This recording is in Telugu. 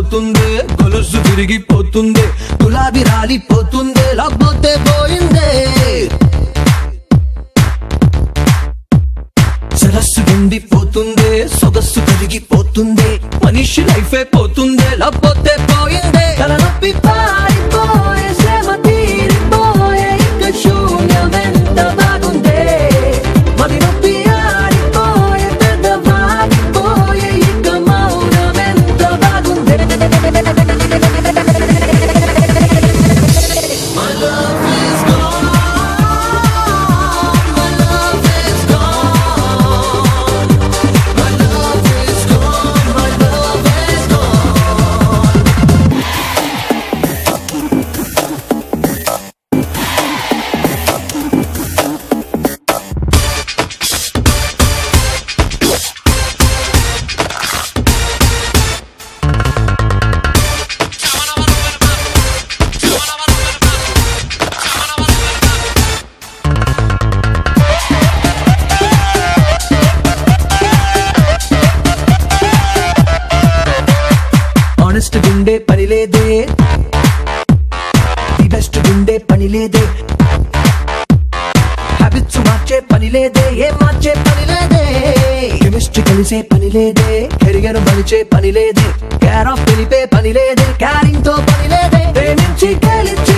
పోతుందే గొలుసు విరిగిపోతుంది గులాబీ రాలిపోతుంది లేకపోతే పోయిందే సరస్సు నిండిపోతుందే సొగస్సు కరిగిపోతుందే మనిషి లైఫే పోతుందే లేకపోతే పోయిందే తలనొప్పి పారిపోయే శ్రమ తీరిపోయే ఇక శూన్యమెంత బాగుందే మరి నొప్పి ఆరిపోయే పెద్ద వాగిపోయే ఇక మౌనమెంత బాగుందే My love is gone My love is gone My love is gone My love is gone honest గుండే పని లేదే ది బెస్ట్ గుండే పని లేదే హ్యాబిట్స్ మార్చే పని లేదే ఏం మార్చే పని లేదే కెమిస్ట్రీ కలిసే పని లేదే కెరియర్ మలిచే పని లేదే కేర్ ఆఫ్ తెలిపే పని లేదే క్యారింగ్ తో పని లేదే ప్రేమించి గెలిచే